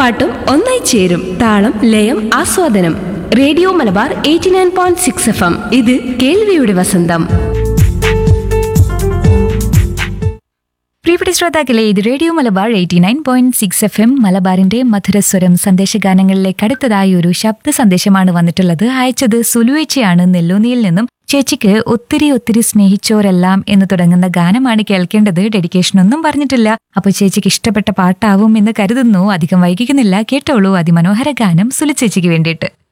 പാട്ടും ഒന്നായി ചേരും താളം ലയം ആസ്വാദനം radio Malabar eighty nine point six F M ഇത് കേൾവിയുടെ വസന്തം പ്രിയപ്പെട്ട ശ്രോതാക്കളെ ഇത് radio Malabar eighty nine point six F M മലബാറിന്റെ മധുരസ്വരം സന്ദേശഗാനങ്ങളിലേക്ക് അടുത്തതായി ഒരു ശബ്ദ സന്ദേശമാണ് വന്നിട്ടുള്ളത് അയച്ചത് സുലുവേച്ചയാണ് നെല്ലൂനിയിൽ നിന്നും ചേച്ചിക്ക് ഒത്തിരി ഒത്തിരി സ്നേഹിച്ചോരെല്ലാം എന്ന് തുടങ്ങുന്ന ഗാനമാണ് കേൾക്കേണ്ടത് ഡെഡിക്കേഷൻ ഒന്നും പറഞ്ഞിട്ടില്ല അപ്പോൾ ചേച്ചിക്ക് ഇഷ്ടപ്പെട്ട പാട്ടാവും എന്ന് കരുതുന്നു അധികം വൈകിക്കുന്നില്ല കേട്ടോളൂ അതിമനോഹര ഗാനം സുലു ചേച്ചിക്ക് വേണ്ടിയിട്ട്